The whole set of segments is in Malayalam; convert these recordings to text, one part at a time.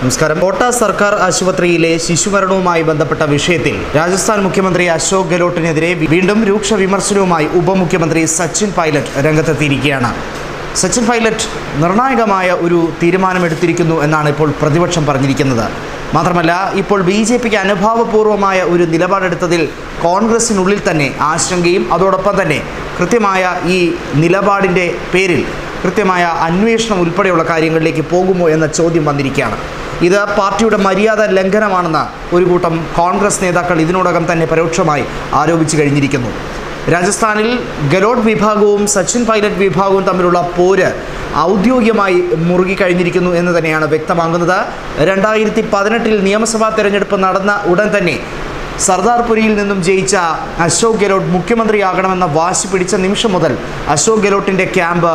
നമസ്കാരം കോട്ട സർക്കാർ ആശുപത്രിയിലെ ശിശുമരണവുമായി ബന്ധപ്പെട്ട വിഷയത്തിൽ രാജസ്ഥാൻ മുഖ്യമന്ത്രി അശോക് ഗെഹ്ലോട്ടിനെതിരെ വീണ്ടും രൂക്ഷ വിമർശനവുമായി ഉപമുഖ്യമന്ത്രി സച്ചിൻ പൈലറ്റ് രംഗത്തെത്തിയിരിക്കുകയാണ് സച്ചിൻ പൈലറ്റ് നിർണായകമായ ഒരു തീരുമാനമെടുത്തിരിക്കുന്നു എന്നാണ് ഇപ്പോൾ പ്രതിപക്ഷം പറഞ്ഞിരിക്കുന്നത് മാത്രമല്ല ഇപ്പോൾ ബി ജെ പിക്ക് അനുഭാവപൂർവമായ ഒരു നിലപാടെടുത്തതിൽ കോൺഗ്രസിനുള്ളിൽ തന്നെ ആശങ്കയും അതോടൊപ്പം തന്നെ കൃത്യമായ ഈ നിലപാടിൻ്റെ പേരിൽ കൃത്യമായ അന്വേഷണം ഉൾപ്പെടെയുള്ള കാര്യങ്ങളിലേക്ക് പോകുമോ എന്ന ചോദ്യം വന്നിരിക്കുകയാണ് ഇത് പാർട്ടിയുടെ മര്യാദ ലംഘനമാണെന്ന് ഒരു കൂട്ടം കോൺഗ്രസ് നേതാക്കൾ ഇതിനോടകം തന്നെ പരോക്ഷമായി ആരോപിച്ചു കഴിഞ്ഞിരിക്കുന്നു രാജസ്ഥാനിൽ ഗെലോട്ട് വിഭാഗവും സച്ചിൻ പൈലറ്റ് വിഭാഗവും തമ്മിലുള്ള പോര് ഔദ്യോഗികമായി മുറുകി കഴിഞ്ഞിരിക്കുന്നു എന്ന് തന്നെയാണ് വ്യക്തമാകുന്നത് രണ്ടായിരത്തി പതിനെട്ടിൽ നിയമസഭാ തെരഞ്ഞെടുപ്പ് നടന്ന ഉടൻ തന്നെ സർദാർപുരിയിൽ നിന്നും ജയിച്ച അശോക് ഗെലോട്ട് മുഖ്യമന്ത്രിയാകണമെന്ന വാശി പിടിച്ച നിമിഷം മുതൽ അശോക് ഗെലോട്ടിൻ്റെ ക്യാമ്പ്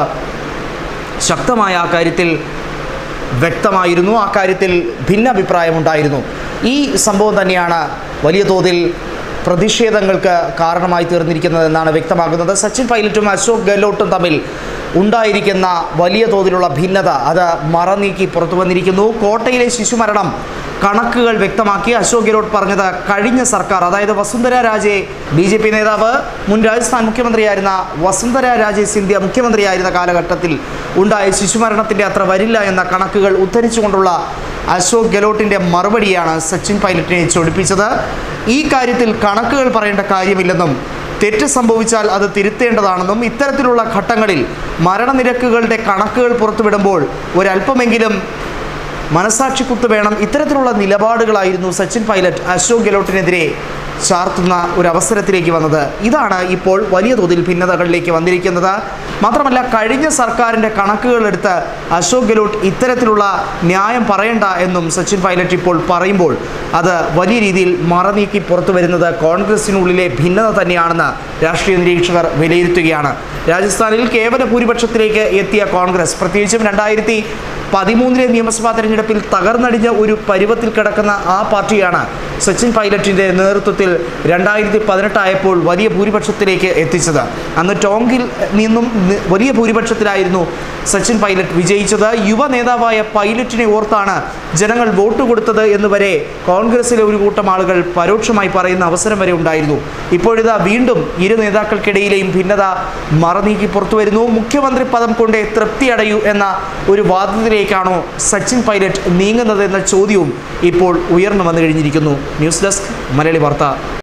ശക്തമായ ആ കാര്യത്തിൽ വ്യക്തമായിരുന്നു ആ കാര്യത്തിൽ ഭിന്നഭിപ്രായമുണ്ടായിരുന്നു ഈ സംഭവം തന്നെയാണ് വലിയ തോതിൽ പ്രതിഷേധങ്ങൾക്ക് കാരണമായി തീർന്നിരിക്കുന്നത് എന്നാണ് വ്യക്തമാകുന്നത് സച്ചിൻ പൈലറ്റും അശോക് ഗെഹ്ലോട്ടും തമ്മിൽ ഉണ്ടായിരിക്കുന്ന വലിയ തോതിലുള്ള ഭിന്നത അത് മറനീക്കി പുറത്തു വന്നിരിക്കുന്നു കോട്ടയിലെ ശിശുമരണം കണക്കുകൾ വ്യക്തമാക്കി അശോക് ഗെഹ്ലോട്ട് പറഞ്ഞത് കഴിഞ്ഞ സർക്കാർ അതായത് Vasundhara Raje B J P നേതാവ് മുൻ രാജസ്ഥാൻ മുഖ്യമന്ത്രിയായിരുന്ന വസുന്ധര രാജെ സിന്ധ്യ മുഖ്യമന്ത്രിയായിരുന്ന കാലഘട്ടത്തിൽ ഉണ്ടായ ശിശുമരണത്തിൻ്റെ അത്ര വരില്ല എന്ന കണക്കുകൾ ഉദ്ധരിച്ചുകൊണ്ടുള്ള അശോക് ഗെഹ്ലോട്ടിൻ്റെ മറുപടിയാണ് സച്ചിൻ പൈലറ്റിനെ ചൊടിപ്പിച്ചത് ഈ കാര്യത്തിൽ കണക്കുകൾ പറയേണ്ട കാര്യമില്ലെന്നും തെറ്റ് സംഭവിച്ചാൽ അത് തിരുത്തേണ്ടതാണെന്നും ഇത്തരത്തിലുള്ള ഘട്ടങ്ങളിൽ മരണനിരക്കുകളുടെ കണക്കുകൾ പുറത്തുവിടുമ്പോൾ ഒരല്പമെങ്കിലും മനസാക്ഷിക്കുത്ത് വേണം ഇത്തരത്തിലുള്ള നിലപാടുകളായിരുന്നു സച്ചിൻ പൈലറ്റ് അശോക് ഗെഹ്ലോട്ടിനെതിരെ ചാർത്തുന്ന ഒരു അവസരത്തിലേക്ക് വന്നത് ഇതാണ് ഇപ്പോൾ വലിയ തോതിൽ ഭിന്നതകളിലേക്ക് വന്നിരിക്കുന്നത് മാത്രമല്ല കഴിഞ്ഞ സർക്കാരിൻ്റെ കണക്കുകളെടുത്ത് അശോക് ഗെഹ്ലോട്ട് ഇത്തരത്തിലുള്ള ന്യായം പറയണ്ട എന്നും സച്ചിൻ പൈലറ്റ് ഇപ്പോൾ പറയുമ്പോൾ അത് വലിയ രീതിയിൽ മറനീക്കി പുറത്തു വരുന്നത് കോൺഗ്രസിനുള്ളിലെ ഭിന്നത തന്നെയാണെന്ന് രാഷ്ട്രീയ നിരീക്ഷകർ വിലയിരുത്തുകയാണ് രാജസ്ഥാനിൽ കേവല ഭൂരിപക്ഷത്തിലേക്ക് എത്തിയ കോൺഗ്രസ് പ്രത്യേകിച്ചും രണ്ടായിരത്തി പതിമൂന്നിലെ നിയമസഭാ തെരഞ്ഞെടുപ്പിൽ തകർന്നടിഞ്ഞ ഒരു പരുവത്തിൽ കിടക്കുന്ന ആ പാർട്ടിയാണ് സച്ചിൻ പൈലറ്റിൻ്റെ നേതൃത്വത്തിൽ രണ്ടായിരത്തി പതിനെട്ടായപ്പോൾ വലിയ ഭൂരിപക്ഷത്തിലേക്ക് എത്തിച്ചത് അന്ന് ടോങ്കിൽ നിന്നും നി- വലിയ ഭൂരിപക്ഷത്തിലായിരുന്നു സച്ചിൻ പൈലറ്റ് വിജയിച്ചത് യുവ നേതാവായ പൈലറ്റിനെ ഓർത്താണ് ജനങ്ങൾ വോട്ട് കൊടുത്തത് എന്ന് വരെ കോൺഗ്രസിലെ ഒരു കൂട്ടം ആളുകൾ പരോക്ഷമായി പറയുന്ന അവസരം വരെ ഉണ്ടായിരുന്നു ഇപ്പോഴിതാ വീണ്ടും ഇരു നേതാക്കൾക്കിടയിലെയും ഭിന്നത മറനീക്കി പുറത്തു വരുന്നു മുഖ്യമന്ത്രി പദം കൊണ്ട് തൃപ്തി അടയൂ എന്ന ഒരു വാദത്തിലേക്കാണോ സച്ചിൻ പൈലറ്റ് നീങ്ങുന്നത് എന്ന ചോദ്യവും ഇപ്പോൾ ഉയർന്നു വന്നു കഴിഞ്ഞിരിക്കുന്നു ന്യൂസ് ഡെസ്ക് മലയാളി വാർത്ത